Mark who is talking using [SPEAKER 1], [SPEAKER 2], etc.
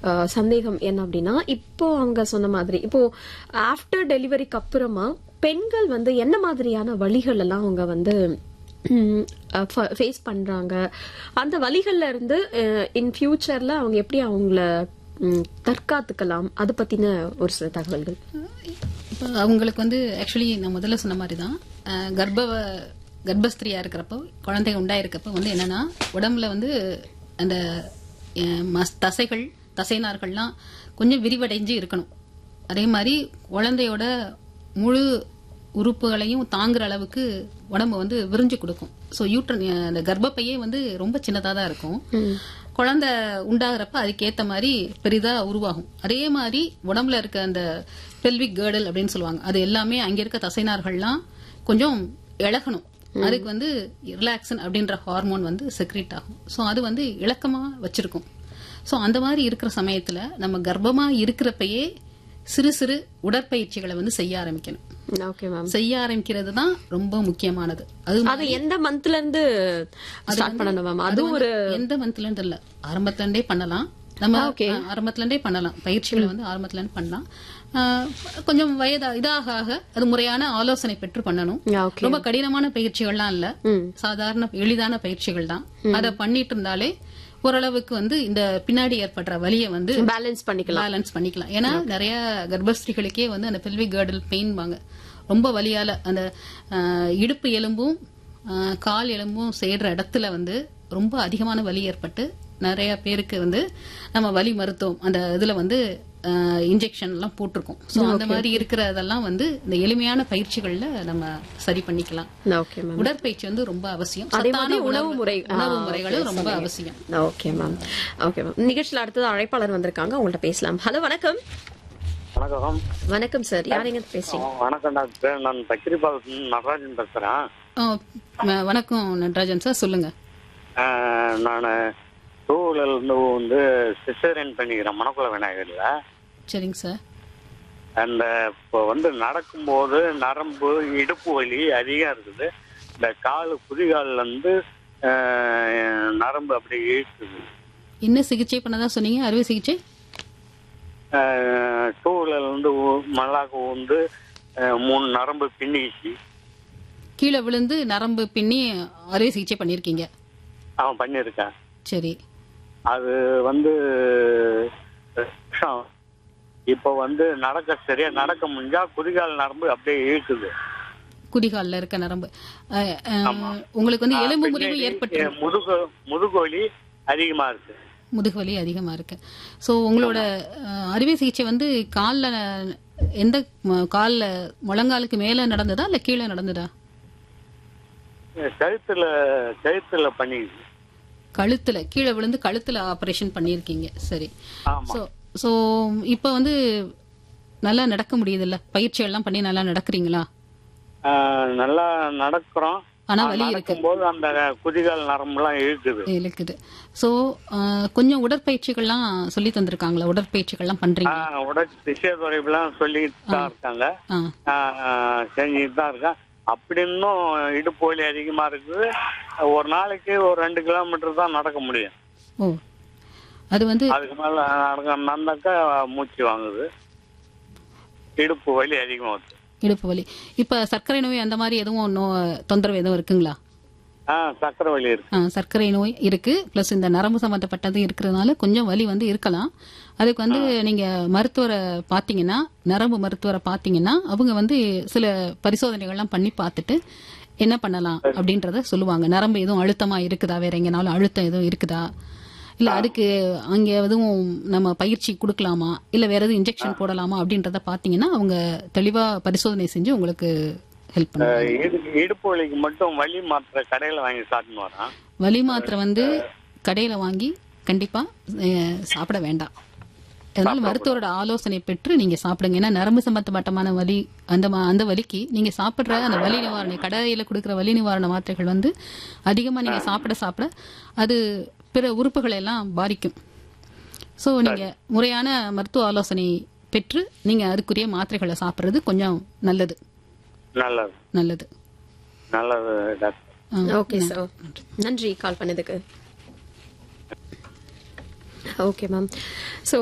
[SPEAKER 1] அஹ், சந்தேகம் என்ன அப்படின்னா இப்போ அவங்க சொன்ன மாதிரி இப்போ ஆஃப்டர் டெலிவரிக்கு அப்புறமா பெண்கள் வந்து என்ன மாதிரியான வழிகள் எல்லாம் அவங்க வந்து ஃபேஸ் பண்றாங்க அந்த வழிகள்ல இருந்து இன் ஃபியூச்சர்ல அவங்க எப்படி அவங்கள ம், தற்காத்துக்கலாம் அது பத்தின ஒரு சில தகவல்கள்
[SPEAKER 2] இப்போ அவங்களுக்கு வந்து ஆக்சுவலி நான் முதல்ல சொன்ன மாதிரி தான் அஹ், கர்ப்ப கர்ப்பஸ்திரியா இருக்கிறப்போ குழந்தை உண்டாயிருக்கப்போ வந்து என்னன்னா உடம்புல வந்து அந்த அஹ், மஸ்- தசைகள் தசைநார்கள்லாம் கொஞ்சம் விரிவடைஞ்சு இருக்கணும் அதே மாதிரி குழந்தையோட முழு உறுப்புகளையும் தாங்குற அளவுக்கு உடம்பு வந்து விரிஞ்சு கொடுக்கும் ஸோ யூட்ரன் அந்த கர்ப்பப்பையே வந்து ரொம்ப சின்னதாக தான் இருக்கும் குழந்தை உண்டாகிறப்ப அதுக்கேத்த மாதிரி பெரிதா உருவாகும் அதே மாதிரி உடம்புல இருக்க அந்த பெல்விக் கேர்டல் அப்படின்னு சொல்லுவாங்க அது எல்லாமே அங்க இருக்க தசைநார்கள்லாம் கொஞ்சம் இழகணும் அதுக்கு வந்து ரிலாக்ஸன் அப்படின்ற ஹார்மோன் வந்து செக்ரேட் ஆகும் ஸோ அது வந்து இலக்கமா வச்சிருக்கும் ஸோ அந்த மாதிரி இருக்கிற சமயத்துல நம்ம கர்ப்பமா இருக்கிறப்பயே சிறு சிறு உடற்பயிற்சிகளை வந்து செய்ய ஆரம்பிக்கணும்
[SPEAKER 1] ஓகே மேம்
[SPEAKER 2] செய்ய ஆரம்பிக்கிறது தான் ரொம்ப முக்கியமானது அது
[SPEAKER 1] அது எந்த மந்த்ல இருந்து ஸ்டார்ட் பண்ணணும் மேம் அது ஒரு
[SPEAKER 2] எந்த மந்த்ல இருந்து இல்ல ஆரம்பத்துல இருந்தே பண்ணலாம் நம்ம அஹ், ஆரம்பத்துல இருந்தே பண்ணலாம் பயிற்சிகளை வந்து ஆரம்பத்துல இருந்து பண்ணலாம் அஹ், கொஞ்சம் வயதா இதாக ஆக அது முறையான ஆலோசனை பெற்று பண்ணணும்
[SPEAKER 1] ஓகே
[SPEAKER 2] ரொம்ப கடினமான பயிற்சிகள்லாம் இல்ல
[SPEAKER 1] ம்.
[SPEAKER 2] சாதாரண எளிதான பயிற்சிகள் தான் அதை பண்ணிட்டு இருந்தாலே ஓரளவுக்கு வந்து இந்த பின்னாடி ஏற்படுற வலியை வந்து
[SPEAKER 1] பேலன்ஸ் பண்ணிக்கலாம்
[SPEAKER 2] பேலன்ஸ் பண்ணிக்கலாம் ஏன்னா நிறைய கர்ப்பஸ்திரிகளுக்கே வந்து அந்த பெல்விக் கேர்டல் பெயின் வாங்க ரொம்ப வலியால அந்த அஹ், இடுப்பு எலும்பும் அஹ், கால் எலும்பும் சேர்ற இடத்துல வந்து ரொம்ப அதிகமான வலி ஏற்பட்டு நிறைய பேருக்கு வந்து நம்ம வலி மருத்துவம் அந்த இதுல வந்து இன்ஜெக்ஷன் எல்லாம் போட்டிருக்கோம் சோ அந்த மாதிரி இருக்கிறதெல்லாம் வந்து இந்த எளிமையான பயிற்சிகள்ல நம்ம சரி பண்ணிக்கலாம்
[SPEAKER 1] ஓகே மேம்
[SPEAKER 2] உடற்பயிற்சி வந்து ரொம்ப அவசியம்
[SPEAKER 1] அதே
[SPEAKER 2] சத்தான
[SPEAKER 1] மாதிரி உணவு முறை
[SPEAKER 2] உணவு
[SPEAKER 1] ஆ,
[SPEAKER 2] முறைகளும்
[SPEAKER 1] okay,
[SPEAKER 2] ரொம்ப
[SPEAKER 1] சொன்னீங்க.
[SPEAKER 2] அவசியம்
[SPEAKER 1] ஓகே மேம் ஓகே மேம் நிகழ்ச்சியில் அடுத்தது அழைப்பாளர் வந்திருக்காங்க உங்கள்ட்ட பேசலாம் ஹலோ வணக்கம்
[SPEAKER 3] வணக்கம்
[SPEAKER 1] வணக்கம் சார் யாருங்க பேசுறீங்க
[SPEAKER 3] வணக்கம் டாக்டர் நான் பக்கிரிபால் நடராஜன் பேசுறேன்
[SPEAKER 2] ஆ, ம- வணக்கம் நடராஜன் சார் சொல்லுங்க
[SPEAKER 3] நான் டூ இருந்து வந்து சிசேரியன் பண்ணிக்கிறேன் மணக்குள விநாயகர்ல
[SPEAKER 2] சரிங்க சார்
[SPEAKER 3] அந்த இப்போ வந்து நடக்கும்போது நரம்பு இடுப்பு வலி அதிகம் இருக்குது இந்த கால் குதிகால்ல இருந்து ஆஹ், நரம்பு அப்படி இழுக்குது
[SPEAKER 2] என்ன சிகிச்சை பண்ணதா சொன்னீங்க அறுவை சிகிச்சை
[SPEAKER 3] டூ இருந்து மல்லாக்கு வந்து ஆஹ், மூணு நரம்பு பின்னிச்சு
[SPEAKER 2] கீழே விழுந்து நரம்பு பின்னி அறுவை சிகிச்சை பண்ணிருக்கீங்க
[SPEAKER 3] அவன் பண்ணியிருக்கேன்
[SPEAKER 2] சரி
[SPEAKER 3] அது வந்து விஷம். இப்போ வந்து நடக்க சரியா நடக்க முடிஞ்சா குதிகால் நரம்பு அப்படியே இழுக்குது
[SPEAKER 2] குதிகால்ல இருக்க நரம்பு அஹ், அஹ், உங்களுக்கு வந்து எலும்பு முறிவு ஏற்பட்டு
[SPEAKER 3] எ- முதுகு முதுகு வலி அதிகமா இருக்கு
[SPEAKER 2] முதுகுவலி அதிகமா இருக்கு சோ உங்களோட அஹ், அறுவை சிகிச்சை வந்து கால்ல எந்த ம- கால்ல முழங்காலுக்கு மேல நடந்ததா இல்ல கீழே நடந்ததா
[SPEAKER 3] கழுத்துல கழுத்துல பண்ணிக்குது
[SPEAKER 2] கழுத்துல கீழே விழுந்து கழுத்துல ஆபரேஷன் பண்ணிருக்கீங்க சரி
[SPEAKER 3] ஆமா
[SPEAKER 2] சோ சோ இப்போ வந்து நல்லா நடக்க முடியுதுல்ல பயிற்சி எல்லாம் பண்ணி நல்லா நடக்கிறீங்களா
[SPEAKER 3] ஆஹ், நல்லா நடக்கிறோம்
[SPEAKER 2] ஆனா வலி இருக்கு
[SPEAKER 3] நடக்கும்போது அந்த குதிகால் நரம்புலாம் இழுக்குது
[SPEAKER 2] இருக்குது சோ கொஞ்சம் உடற்பயிற்சிகள்லாம் சொல்லி தந்திருக்காங்களா உடற்பயிற்சிகள்லாம் பண்றீங்க
[SPEAKER 3] ஆஹ், உடல் திசைத்துறைப்புலாம் சொல்லிட்டு தான் இருக்காங்க
[SPEAKER 2] ஆ
[SPEAKER 3] ஆஹ், செஞ்சுட்டு தான் இருக்கேன் அப்படி இன்னும் இடுப்பு வலி அதிகமா இருக்குது ஒரு நாளைக்கு ஒரு ரெண்டு கிலோமீட்டர் தான் நடக்க முடியும்
[SPEAKER 2] ஓ அது வந்து
[SPEAKER 3] அதுக்கு மேல நடக்க நடந்தாக்கா மூச்சு வாங்குது இடுப்பு வலி அதிகமா வருது
[SPEAKER 2] இடுப்பு வலி இப்ப சர்க்கரை நோய் அந்த மாதிரி எதுவும் நோ தொந்தரவு எதுவும் இருக்குங்களா
[SPEAKER 3] ஆஹ் சக்கரை வலி இருக்கு
[SPEAKER 2] ஆ, சர்க்கரை நோய் இருக்கு பிளஸ் இந்த நரம்பு சம்பந்தப்பட்டது இருக்கிறதுனால கொஞ்சம் வலி வந்து இருக்கலாம் அதுக்கு வந்து நீங்க மருத்துவரை பாத்தீங்கன்னா நரம்பு மருத்துவரை பாத்தீங்கன்னா அவங்க வந்து சில பரிசோதனைகள்லாம் பண்ணி பார்த்துட்டு என்ன பண்ணலாம் அப்படின்றத சொல்லுவாங்க நரம்பு எதுவும் அழுத்தமா இருக்குதா வேற எங்கனாலும் அழுத்தம் எதுவும் இருக்குதா இல்ல அதுக்கு அங்க எதுவும் நம்ம பயிற்சி கொடுக்கலாமா இல்ல வேற எதுவும் இன்ஜெக்ஷன் போடலாமா அப்படின்றத பாத்தீங்கன்னா அவங்க தெளிவா பரிசோதனை செஞ்சு உங்களுக்கு ஹெல்ப் பண்ணுவாங்க
[SPEAKER 3] இடு- இடுப்பு வலிக்கு மட்டும் வலி மாத்திரை கடையில வாங்கி சாப்பிட்டு வரேன்
[SPEAKER 2] வலி மாத்திரை வந்து கடையில வாங்கி கண்டிப்பா அஹ், சாப்பிட வேண்டாம் அதனால மருத்துவரோட ஆலோசனை பெற்று நீங்க சாப்பிடுங்க ஏன்னா நரம்பு சம்பந்தப்பட்டமான வலி அந்த மா- அந்த வலிக்கு நீங்க சாப்பிடுற அந்த வலி நிவாரண கடையில கொடுக்கிற வலி நிவாரண மாத்திரைகள் வந்து அதிகமா நீங்க சாப்பிட சாப்பிட அது பிற உறுப்புகளை எல்லாம் பாதிக்கும் சோ நீங்க முறையான மருத்துவ ஆலோசனை பெற்று நீங்க அதுக்குரிய மாத்திரைகளை சாப்பிடுறது கொஞ்சம் நல்லது
[SPEAKER 3] நல்லது
[SPEAKER 2] நல்லது
[SPEAKER 3] நல்லது டாக்டர்
[SPEAKER 2] ஆ,
[SPEAKER 1] ஓகே சார் நன்றி கால் பண்ணதுக்கு ஓகே மேம் ஸோ